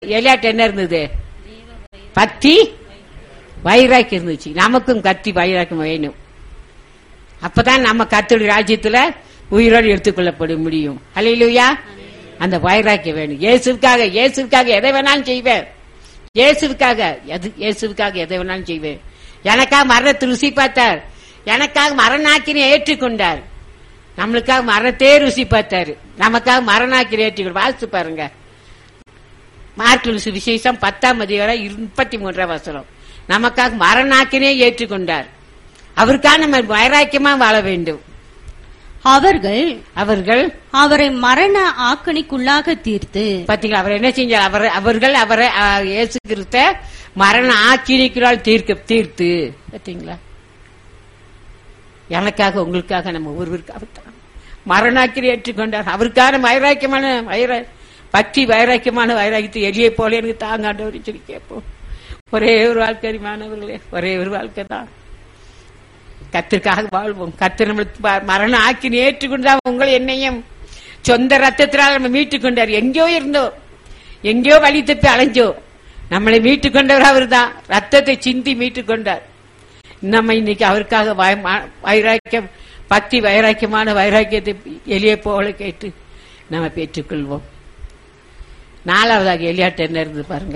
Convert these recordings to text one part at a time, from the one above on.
எலியாட்டு என்ன இருந்தது பக்தி வைராக்கியம் இருந்துச்சு நமக்கும் கத்தி வைராக்கியம் வேணும் அப்பதான் நம்ம கத்தோட ராஜ்யத்துல உயிரோடு எடுத்துக்கொள்ளப்பட முடியும் அல்லையிலுயா அந்த வைராக்கியம் வேணும் இயேசுக்காக இயேசுக்காக எதை வேணாலும் செய்வேன் இயேசுக்காக எது இயேசுக்காக எதை வேணாலும் செய்வேன் எனக்காக மரணத்தை ருசி பார்த்தார் எனக்காக மரணாக்கினை ஏற்றுக்கொண்டார் நம்மளுக்காக மரணத்தையே ருசி பார்த்தாரு நமக்காக மரணாக்கினை ஏற்றுக்கொண்டு வாசித்து பாருங்க மார்க்கு விசேஷம் பத்தாம் அதிகாரம் முப்பத்தி மூன்றாம் வசனம் நமக்காக மரணாக்கினே ஏற்றுக்கொண்டார் அவருக்காக நம்ம வைராக்கியமா வாழ வேண்டும் அவர்கள் அவர்கள் அவரை மரண ஆக்கணிக்குள்ளாக தீர்த்து பாத்தீங்களா அவர் என்ன செஞ்சார் அவர் அவர்கள் அவரை ஆ, இயேசு கிறிஸ்த மரண ஆக்கிரிக்கிறாள் தீர்க்க தீர்த்து பாத்தீங்களா எனக்காக உங்களுக்காக நம்ம ஒருவருக்காக தான் மரணாக்கிரி ஏற்றுக்கொண்டார் அவருக்கான வைராக்கியமான வைர பக்தி வைராக்கியமான வைராக்கியத்தை எளிய போல எனக்கு தாங்காண்டவர் சொல்லி கேட்போம் ஒரே ஒரு வாழ்க்கை மாணவர்களே ஒரே ஒரு வாழ்க்கை தான் கத்திற்காக வாழ்வோம் கத்திர நம்மளுக்கு ப- மரணம் ஆக்கி ஏற்றுக்கொண்டா உங்களை என்னையும் சொந்த ரத்தத்தினால் நம்ம மீட்டுக் கொண்டார் எங்கேயோ இருந்தோம் எங்கேயோ வழி தப்பி அலைஞ்சோம் நம்மளை மீட்டுக் கொண்டவர் அவர்தான் ரத்தத்தை சிந்தி மீட்டுக் கொண்டார் நம்ம இன்னைக்கு அவருக்காக வய- ம- வைராக்கியம் பக்தி வைராக்கியமான வைராக்கியத்தை எளிய போல கேட்டு நம்ம பெற்றுக்கொள்வோம் நாலாவதாக எலியாட்டு என்ன இருந்து பாருங்க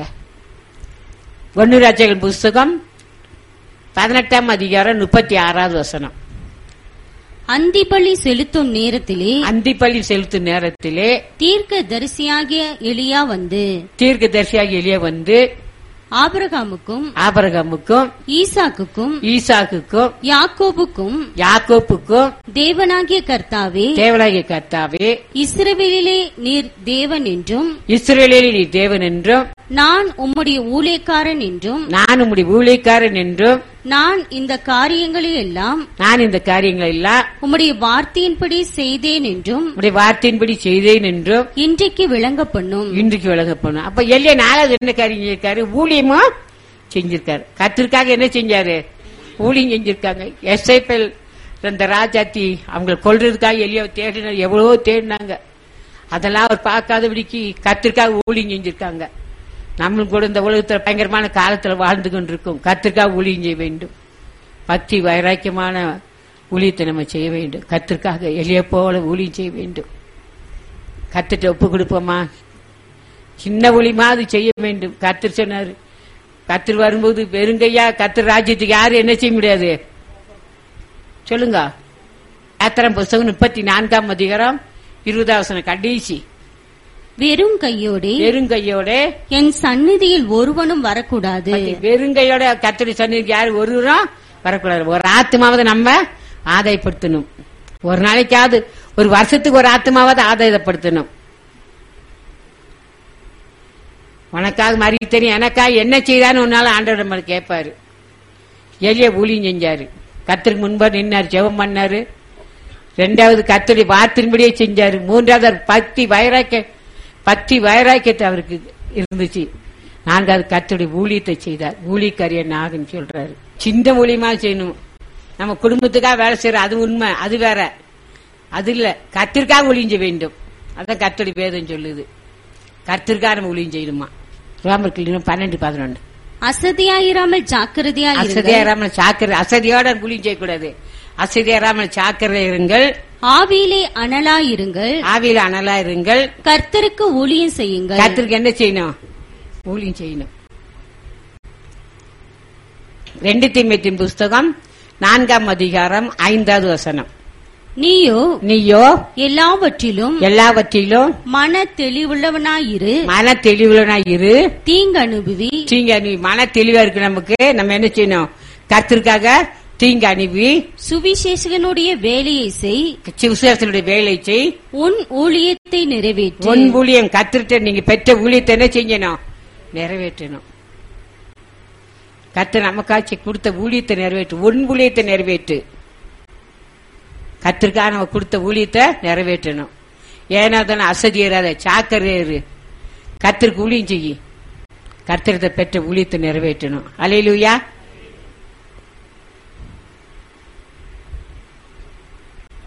ஒன்னு ராஜ்யங்கள் புஸ்தகம் பதினெட்டாம் அதிகாரம் முப்பத்தி ஆறாவது வசனம் அந்திபலி செலுத்தும் நேரத்திலே அந்திப்பள்ளி செலுத்தும் நேரத்திலே தீர்க்க தரிசியாகிய எலியா வந்து தீர்க்கதரிசியாக எளிய வந்து ஆபிரகாமுக்கும் ஆபரகமுக்கும் ஈசாக்குக்கும் ஈசாக்குக்கும் யாக்கோபுக்கும் யாக்கோப்புக்கும் தேவனாகிய கர்த்தாவே தேவனாகிய கர்த்தாவே இஸ்ரவேலிலே நீர் தேவன் என்றும் இஸ்ரேலில் நீ தேவன் என்றும் நான் உம்முடைய ஊழியக்காரன் என்றும் நான் உம்முடைய ஊழியக்காரன் என்றும் நான் இந்த காரியங்களை எல்லாம் நான் இந்த காரியங்களை எல்லாம் உம்முடைய வார்த்தையின்படி செய்தேன் என்றும் உடைய வார்த்தையின்படி செய்தேன் என்றும் இன்றைக்கு விளங்க பண்ணும் இன்றைக்கு விளங்க போனோம் அப்ப எல்லைய நாலாவது என்ன காரியம் செஞ்சிருக்காரு ஊழியமா செஞ்சிருக்காரு கத்திற்காக என்ன செஞ்சாரு ஊழியம் செஞ்சிருக்காங்க எஸ்ஐபிஎல் இந்த ராஜாத்தி அவங்களை கொல்றதுக்காக எளிய தேடினார் எவ்வளவோ தேடினாங்க அதெல்லாம் அவர் பார்க்காதபடிக்கு கத்திற்காக ஊழியம் செஞ்சிருக்காங்க நம்மளும் கூட இந்த உலகத்துல பயங்கரமான காலத்துல வாழ்ந்து கொண்டிருக்கோம் கத்திற்காக ஊழியம் செய்ய வேண்டும் பக்தி வைராக்கியமான ஊழியத்தை நம்ம செய்ய வேண்டும் கத்திற்காக எளிய போல ஊழியம் செய்ய வேண்டும் கத்துட்டு ஒப்பு கொடுப்போமா சின்ன ஒளிமா அது செய்ய வேண்டும் கத்தர் சொன்னாரு கத்தர் வரும்போது வெறுங்கையா கத்தர் ராஜ்யத்துக்கு யாரும் என்ன செய்ய முடியாது சொல்லுங்க யாத்திரம் புஸ்தகம் முப்பத்தி நான்காம் அதிகாரம் இருபதாவசனம் கடைசி வெறும் கையோடே வெறுங்கையோட என் சந்நிதியில் ஒருவனும் வரக்கூடாது வெறுங்கையோட கத்தரி சன்னிதிக்கு யாரும் ஒருவரும் வரக்கூடாது ஒரு ஆத்மாவது நம்ம ஆதாயப்படுத்தணும் ஒரு நாளைக்காவது ஒரு வருஷத்துக்கு ஒரு ஆத்மாவது ஆதாயப்படுத்தணும் உனக்காக மறி தெரியும் எனக்காக என்ன செய்தான்னு உன்னால ஆண்டவர் நம்ம கேட்பாரு எளிய ஊழியம் செஞ்சாரு கத்திற்கு முன்பா நின்னாரு ஜெபம் பண்ணாரு ரெண்டாவது கத்தருடைய வார்த்தையின்படியே செஞ்சாரு மூன்றாவது அவர் பக்தி வைராக்கிய பக்தி வைராக்கியத்தை அவருக்கு இருந்துச்சு நான்காவது கத்தருடைய ஊழியத்தை செய்தார் ஊழியக்காரிய நாகன் சொல்றாரு சின்ன ஊழியமா செய்யணும் நம்ம குடும்பத்துக்காக வேலை செய்யறோம் அது உண்மை அது வேற அது இல்ல கத்திற்காக ஊழியம் செய்ய வேண்டும் அதான் கத்தருடைய வேதம் சொல்லுது கத்திற்காக நம்ம ஊழியம் செய்யணுமா ரோமர்கள் பன்னெண்டு பதினொன்று அசதியாயிராமல் ஜாக்கிரதையாயிருங்கள் அசதியாராமல் சாக்கரை அசதியோட ஊழியம் செய்யக்கூடாது அசதியாராமல் சாக்கரை இருங்கள் ஆவியிலே அனலாயிருங்கள் ஆவியில அனலா இருங்கள் கர்த்தருக்கு ஊழியம் செய்யுங்கள் கத்திற்கு என்ன செய்யணும் ஊழியம் செய்யணும் ரெண்டு தீமைத்தின் புஸ்தகம் நான்காம் அதிகாரம் ஐந்தாவது வசனம் நீயோ நீயோ எல்லாவற்றிலும் எல்லாவற்றிலும் மன தெளிவுள்ளவனாயிரு மன தெளிவுலனா இரு தீங்கு அனுபவி தீங்க நீ மன தெளிவா இருக்கு நமக்கு நம்ம என்ன செய்யணும் கத்திற்காக தீங்கு அனுப்பி சுவிசேஷகனுடைய வேலையை செய் சிவசேஷனுடைய வேலை செய் உன் ஊழியத்தை நிறைவேற்று உன் ஊழியம் கத்திரிட்ட நீங்க பெற்ற ஊழியத்தை என்ன செய்யணும் நிறைவேற்றணும் கத்து நமக்காச்சு கொடுத்த ஊழியத்தை நிறைவேற்று உன் ஊழியத்தை நிறைவேற்று கத்திற்காக நம்ம கொடுத்த ஊழியத்தை நிறைவேற்றணும் ஏன்னா தானே அசதியராத சாக்கரையரு கத்திற்கு ஊழியம் செய்யி கத்திரத்தை பெற்ற ஊழியத்தை நிறைவேற்றணும் அலையிலுயா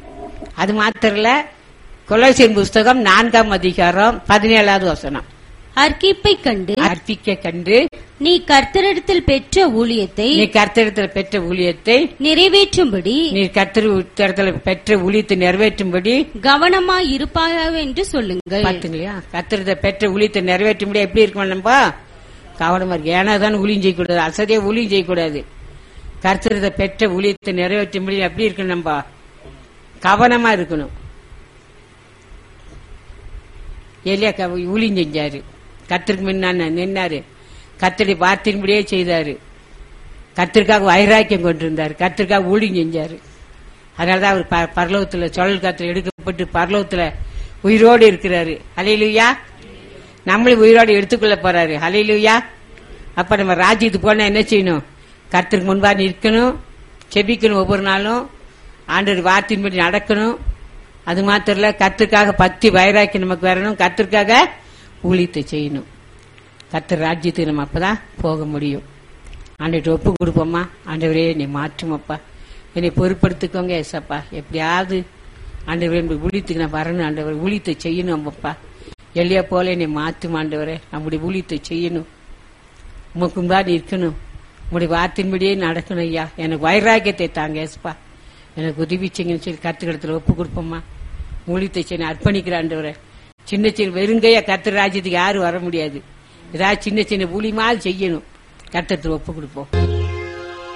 அது மாத்திரல கொலோசியன் புஸ்தகம் நான்காம் அதிகாரம் பதினேழாவது வசனம் அர்க்கிப்பை கண்டு அர்ப்பிக்க கண்டு நீ கர்த்தரிடத்தில் பெற்ற ஊழியத்தை நீ கர்த்தரிடத்தில் பெற்ற ஊழியத்தை நிறைவேற்றும்படி நீ கர்த்தரிடத்தில் பெற்ற ஊழியத்தை நிறைவேற்றும்படி கவனமாய் இருப்பாயாக என்று சொல்லுங்கள் பாத்துங்களையா கத்திரத்தை பெற்ற ஊழியத்தை நிறைவேற்ற முடியாது எப்படி இருக்கணும் நம்பா கவனமா இருக்கு ஏன்னா தான் ஊழியம் செய்யக்கூடாது அசதியா ஊழியம் செய்யக்கூடாது கர்த்தரத்தை பெற்ற ஊழியத்தை நிறைவேற்ற முடியும் எப்படி இருக்கணும் நம்பா கவனமா இருக்கணும் எலியா க- ஊழியம் செஞ்சாரு கத்திற்கு முன்ன நின்னாரு கத்தடி வார்த்தையின்படியே செய்தாரு கத்திற்காக வைராக்கியம் கொண்டிருந்தார் கத்திற்காக ஊழியம் செஞ்சாரு அதனாலதான் அவர் ப- பரலோகத்துல சுழல் காத்துல எடுக்கப்பட்டு பரலோகத்துல உயிரோடு இருக்கிறாரு அலையிலுயா நம்மளையும் உயிரோடு எடுத்துக்கொள்ள போறாரு அலையிலுயா அப்ப நம்ம ராஜ்யத்துக்கு போனா என்ன செய்யணும் கர்த்தருக்கு முன்பா நிற்கணும் செபிக்கணும் ஒவ்வொரு நாளும் ஆண்டவர் வார்த்தையின்படி நடக்கணும் அது மாத்திரம் இல்ல கத்திற்காக பக்தி வைராக்கி நமக்கு வரணும் கத்திற்காக ஊழியத்தை செய்யணும் கர்த்தர் ராஜ்யத்துக்கு நம்ம அப்பதான் போக முடியும் ஆண்டவர்கிட்ட ஒப்பு கொடுப்போம்மா ஆண்டவரே நீ மாற்றுமப்பா என்னை பொறுப்படுத்திக்கோங்க ஏசப்பா எப்படியாவது ஆண்டவரே என்னுடைய ஊழியத்துக்கு நான் வரணும் ஆண்டவர் ஊழியத்தை செய்யணும் அப்பா எளியா போல என்னை மாற்றும் ஆண்டவரே நம்முடைய ஊழியத்தை செய்யணும் உமக்கு முன்னாடி இருக்கணும் உங்களுடைய வார்த்தையின்படியே நடக்கணும் ஐயா எனக்கு வைராக்கியத்தை தாங்க ஏசப்பா எனக்கு உதவி செய்யுங்கன்னு சொல்லி கத்துக்கிடத்துல ஒப்பு கொடுப்போம்மா ஊழியத்தை செய்ய அர்ப்பணிக்கிற ஆண்டவரே சின்ன சின்ன வெறுங்கையா கர்த்தர் ராஜ்யத்துக்கு யாரும் வர முடியாது ஏதாவது சின்ன சின்ன ஊழியமாவது செய்யணும் கர்த்தத்தில் ஒப்பு கொடுப்போம்